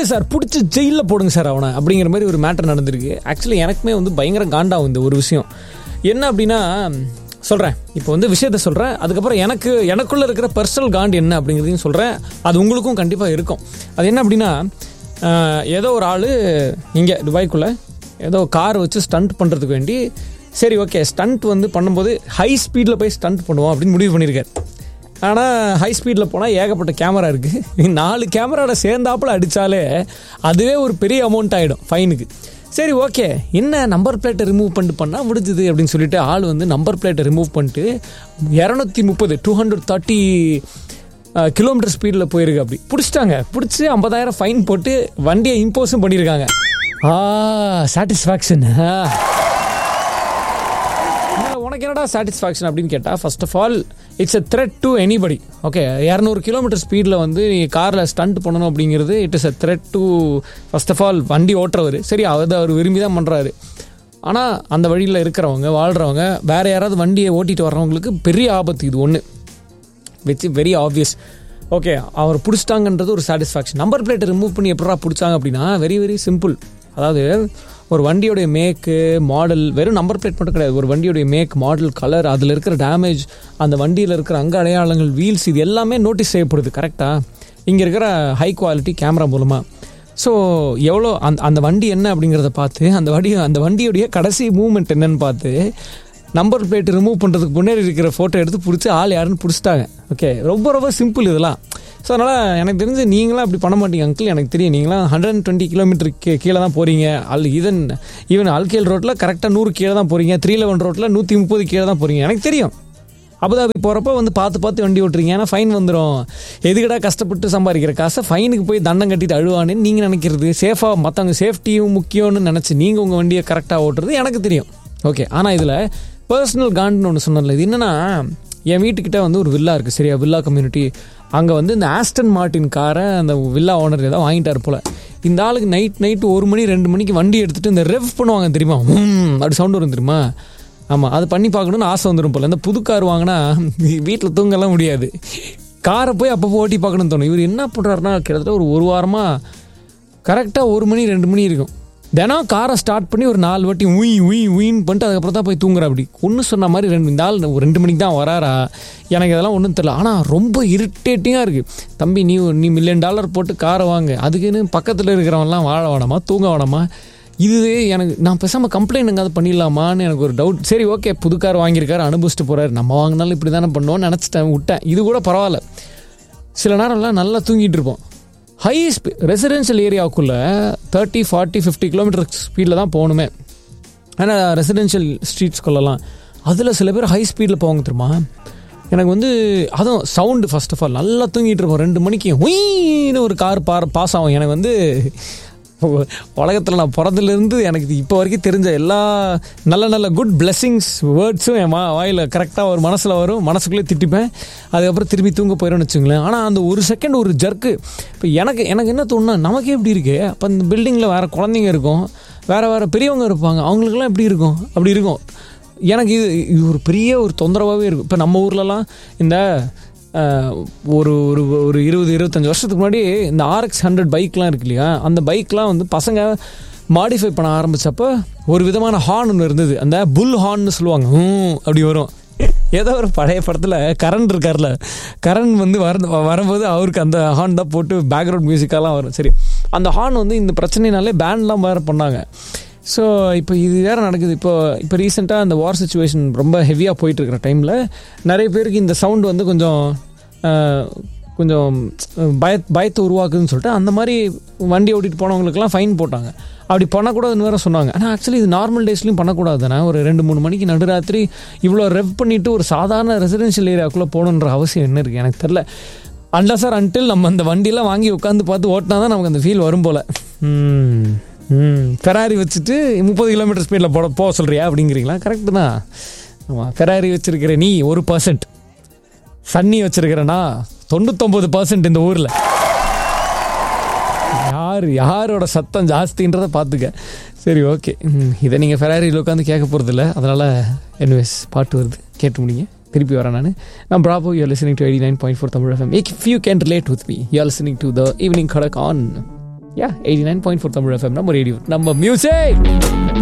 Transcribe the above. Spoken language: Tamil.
சார் பிடிச்சி ஜெயிலில் போடுங்க சார் அவனை அப்படிங்கிற மாதிரி ஒரு மேட்டர் நடந்திருக்கு ஆக்சுவலி எனக்குமே வந்து பயங்கர காண்டாகும் இந்த ஒரு விஷயம் என்ன அப்படின்னா சொல்கிறேன் இப்போ வந்து விஷயத்த சொல்கிறேன் அதுக்கப்புறம் எனக்கு எனக்குள்ளே இருக்கிற பர்சனல் காண்ட் என்ன அப்படிங்கிறதையும் சொல்கிறேன் அது உங்களுக்கும் கண்டிப்பாக இருக்கும் அது என்ன அப்படின்னா ஆஹ், ஏதோ ஒரு ஆள் இங்கே துபாய்க்குள்ளே ஏதோ கார் வச்சு ஸ்டண்ட் பண்ணுறதுக்கு வேண்டி சரி ஓகே ஸ்டண்ட் வந்து பண்ணும்போது ஹை ஸ்பீடில் போய் ஸ்டண்ட் பண்ணுவோம் அப்படின்னு முடிவு பண்ணியிருக்காரு ஆனால் ஹை ஸ்பீடில் போனால் ஏகப்பட்ட கேமரா இருக்குது நாலு கேமராவோட சேர்ந்தாப்புல அடித்தாலே அதுவே ஒரு பெரிய அமௌண்ட் ஆகிடும் ஃபைனுக்கு சரி ஓகே என்ன நம்பர் பிளேட்டை ரிமூவ் பண்ணிட்டு பண்ணால் முடிஞ்சுது அப்படின்னு சொல்லிட்டு ஆள் வந்து நம்பர் பிளேட்டை ரிமூவ் பண்ணிட்டு இரநூத்தி முப்பது டூ ஹண்ட்ரட் தேர்ட்டி கிலோமீட்டர் ஸ்பீடில் போயிருக்கு அப்படி பிடிச்சிட்டாங்க பிடிச்சி ஐம்பதாயிரம் ஃபைன் போட்டு வண்டியை இம்போஸும் பண்ணியிருக்காங்க ஆ சாட்டிஸ்ஃபேக்ஷன் இதுல உனக்கு என்னடா சாட்டிஸ்ஃபேக்ஷன் அப்படின்னு கேட்டால் first of all it's a threat to anybody okay இரநூறு கிலோமீட்டர் ஸ்பீடில் வந்து நீ காரில் ஸ்டண்ட் பண்ணணும் அப்படிங்கிறது it is a threat to first of all வண்டி ஓட்டுறவர் சரி அது அவர் விரும்பி தான் பண்ணுறாரு ஆனால் அந்த வழியில் இருக்கிறவங்க வாழ்கிறவங்க வேற யாராவது வண்டியை ஓட்டிட்டு வர்றவங்களுக்கு பெரிய ஆபத்து இது ஒன்று விச் வெரி ஆப்வியஸ் ஓகே அவர் பிடிச்சிட்டாங்கன்றது ஒரு சாட்டிஸ்ஃபேக்ஷன் நம்பர் பிளேட்டை ரிமூவ் பண்ணி எப்படா பிடிச்சாங்க அப்படின்னா வெரி வெரி சிம்பிள் அதாவது ஒரு வண்டியோடைய மேக்கு மாடல் வெறும் நம்பர் பிளேட் மட்டும் கிடையாது ஒரு வண்டியோடைய மேக் மாடல் கலர் அதில் இருக்கிற டேமேஜ் அந்த வண்டியில் இருக்கிற அங்க அடையாளங்கள் வீல்ஸ் இது எல்லாமே நோட்டீஸ் செய்யப்படுது கரெக்டாக இங்கே இருக்கிற ஹை குவாலிட்டி கேமரா மூலமாக ஸோ எவ்வளோ அந்த அந்த வண்டி என்ன அப்படிங்கிறத பார்த்து அந்த வண்டி அந்த வண்டியுடைய கடைசி மூவ்மெண்ட் என்னன்னு பார்த்து நம்பர் பிளேட் ரிமூவ் பண்ணுறதுக்கு முன்னாடி இருக்கிற ஃபோட்டோ எடுத்து பிடிச்சி ஆள் யாருன்னு பிடிச்சிட்டாங்க ஓகே ரொம்ப ரொம்ப சிம்பிள் இதெல்லாம் ஸோ அதனால் எனக்கு தெரிஞ்சு நீங்களாம் அப்படி பண்ண மாட்டீங்க அங்கிள் எனக்கு தெரியும் நீங்களாம் ஹண்ட்ரட் அண்ட் டுவெண்ட்டி கிலோமீட்டருக்கு கீழே தான் போகிறீங்க அல் ஈவன் ஈவன் அல்கேல் ரோட்டில் கரெக்டாக நூறு கீழே தான் போகிறீங்க த்ரீ லெவன் ரோட்டில் நூற்றி முப்பது கீழே தான் போகிறீங்க எனக்கு தெரியும் அபுதாபி போகிறப்ப வந்து பார்த்து பார்த்து வண்டி ஓட்டுறீங்க ஏன்னா ஃபைன் வந்துடும் எதுக்கடா கஷ்டப்பட்டு சம்பாதிக்கிற காசை ஃபைனுக்கு போய் தண்டம் கட்டிட்டு அழுவான்னு நீங்கள் நினைக்கிறது சேஃபாக மற்றவங்க சேஃப்டியும் முக்கியம்னு நினச்சி நீங்கள் உங்கள் வண்டியை கரெக்டாக ஓட்டுறது எனக்கு தெரியும் ஓகே ஆனால் இதில் பர்சனல் காண்டுன்னு ஒன்று சொன்னல இது என்னென்னா என் வீட்டுக்கிட்ட வந்து ஒரு வில்லா இருக்குது சரியா வில்லா கம்யூனிட்டி அங்கே வந்து இந்த ஆஸ்டன் மார்ட்டின் காரை அந்த வில்லா ஓனர் ஏதாவது வாங்கிட்டார் போல் இந்த ஆளுக்கு நைட் நைட்டு ஒரு மணி ரெண்டு மணிக்கு வண்டி எடுத்துகிட்டு இந்த ரெவ் பண்ணுவாங்க தெரியுமா ஹம், அப்படி சவுண்ட் வரும் தெரியுமா ஆமாம் அது பண்ணி பார்க்கணுன்னு ஆசை வந்துடும் போல இந்த புது கார் வாங்கினா வீட்டில் தூங்கலாம் முடியாது காரை போய் அப்பப்போ ஓட்டி பார்க்கணும்னு தோணும் இவர் என்ன பண்ணுறாருன்னா கிட்டத்தட்ட ஒரு ஒரு வாரமாக கரெக்டாக ஒரு மணி ரெண்டு மணி இருக்கும் தினம் காரை ஸ்டார்ட் பண்ணி ஒரு நாலு வாட்டி உய் உய் உயின்னு பண்ணிட்டு அதுக்கப்புறம் தான் போய் தூங்குற அப்படி ஒன்று சொன்ன மாதிரி ரெண்டு இந்த ஆள் ஒரு ரெண்டு மணிக்கு தான் வராரா எனக்கு இதெல்லாம் ஒன்றும் தெரியல ஆனால் ரொம்ப இரிட்டேட்டிங்காக இருக்குது தம்பி நீ நீ மில்லியன் டாலர் போட்டு காரை வாங்க அதுக்குன்னு பக்கத்தில் இருக்கிறவன்லாம் வாழ வேணாமா தூங்க வேணாமா இது எனக்கு நான் பேசாமல் கம்ப்ளைண்ட் எங்காவது பண்ணிடலாமான்னு எனக்கு ஒரு டவுட் சரி ஓகே புது கார் வாங்கியிருக்காரு அனுபவிச்சுட்டு போகிறாரு நம்ம வாங்கினாலும் இப்படி தானே பண்ணுவோம்னு நினச்சிட்டேன் விட்டேன் இது கூட பரவாயில்ல சில நேரம்லாம் நல்லா தூங்கிட்டு இருப்போம் ஹை ஸ்பீ ரெசிடென்ஷியல் ஏரியாவுக்குள்ளே தேர்ட்டி ஃபார்ட்டி ஃபிஃப்டி கிலோமீட்டர் ஸ்பீடில் தான் போகணுமே ஆனால் ரெசிடென்ஷியல் ஸ்ட்ரீட்ஸ்குள்ளலாம் அதில் சில பேர் ஹை ஸ்பீடில் போவாங்க தெரியுமா எனக்கு வந்து அதுவும் சவுண்டு ஃபர்ஸ்ட் ஆஃப் ஆல் நல்லா தூங்கிட்டு இருப்போம் ரெண்டு மணிக்கு ஒயின்னு ஒரு கார் பார் பாஸ் ஆகும் எனக்கு வந்து உலகத்தில் நான் பிறந்ததுலேருந்து எனக்கு இது இப்போ வரைக்கும் தெரிஞ்ச எல்லா நல்ல நல்ல குட் பிளெஸிங்ஸ் வேர்ட்ஸும் என் மா வாயில் கரெக்டாக ஒரு மனசில் வரும் மனசுக்குள்ளே திட்டிப்பேன் அதுக்கப்புறம் திரும்பி தூங்க போயிடும்னு வச்சுங்களேன் ஆனால் அந்த ஒரு செகண்ட் ஒரு ஜர்க்கு இப்போ எனக்கு எனக்கு என்ன தோணுன்னா நமக்கே எப்படி இருக்கு அப்போ இந்த பில்டிங்கில் வேறு குழந்தைங்க இருக்கும் வேறு வேறு பெரியவங்க இருப்பாங்க அவங்களுக்குலாம் எப்படி இருக்கும் அப்படி இருக்கும் எனக்கு இது இது ஒரு பெரிய ஒரு தொந்தரவாகவே இருக்கும் இப்போ நம்ம ஊர்லலாம் இந்த அஹ், ஒரு ஒரு ஒரு இருபது இருபத்தஞ்சி வருஷத்துக்கு முன்னாடி இந்த ஆர்எக்ஸ் ஹண்ட்ரட் பைக்லாம் இருக்கு இல்லையா அந்த பைக்லாம் வந்து பசங்க மாடிஃபை பண்ண ஆரம்பிச்சப்போ ஒரு விதமான ஹார்ன் ஒன்று இருந்தது அந்த புல் ஹார்ன்னு சொல்லுவாங்க ஹம், அப்படி வரும் ஏதோ ஒரு பழைய படத்தில் கரண் இருக்கார்ல கரண் வந்து வர வரும்போது அவருக்கு அந்த ஹார்ன் தான் போட்டு பேக்ரவுண்ட் மியூசிக்காலாம் வரும் சரி அந்த ஹார்ன் வந்து இந்த பிரச்சனைனாலே பேன்லாம் வேறு பண்ணாங்க ஸோ இப்போ இது வேறு நடக்குது இப்போ இப்போ ரீசெண்டாக அந்த வார் சுச்சுவேஷன் ரொம்ப ஹெவியாக போயிட்டு இருக்கிற டைமில் நிறைய பேருக்கு இந்த சவுண்ட் வந்து கொஞ்சம் அஹ், கொஞ்சம் பய பயத்தை உருவாக்குதுன்னு சொல்லிட்டு அந்த மாதிரி வண்டி ஓட்டிட்டு போனவங்களுக்குலாம் ஃபைன் போட்டாங்க அப்படி பண்ணக்கூடாதுன்னு வேற சொன்னாங்க ஆனால் ஆக்சுவலி இது நார்மல் டேஸ்லையும் பண்ணக்கூடாது தானே ஒரு ரெண்டு மூணு மணிக்கு நடுராத்திரி இவ்வளோ ரெவ் பண்ணிட்டு ஒரு சாதாரண ரெசிடென்ஷியல் ஏரியாவுக்குள்ளே போகணுன்ற அவசியம் என்ன இருக்குது எனக்கு தெரில அன்லஸ் சார் அன்டில் நம்ம அந்த வண்டியெல்லாம் வாங்கி உட்காந்து பார்த்து ஓட்டினா தான் நமக்கு அந்த ஃபீல் வரும் போல் ம் ம் ஃபெராரி வச்சுட்டு முப்பது கிலோமீட்டர் ஸ்பீடில் போட போக சொல்கிறியா அப்படிங்கிறீங்களா கரெக்டு தான் ஆமாம் ஃபெராரி வச்சிருக்கிற நீ ஒரு பர்சன்ட் சன்னி வச்சிருக்கிறனா தொண்ணூத்தொம்பது பர்சன்ட் இந்த ஊரில் யார் யாரோட சத்தம் ஜாஸ்தின்றதை பார்த்துக்க சரி ஓகே இதை நீங்கள் ஃபெராரியில் உட்காந்து கேட்க போகிறதில்ல அதனால் என்வேஸ் பாட்டு வருது கேட்டு முடிங்க திருப்பி வரேன் நான் நான் Prabhu you listening to eighty nine point four Tamil FM if you can relate with me you listening to the evening Kadak on ya eighty nine point four Tamil FM நம்ம ரேடியோ நம்ம மியூசிக்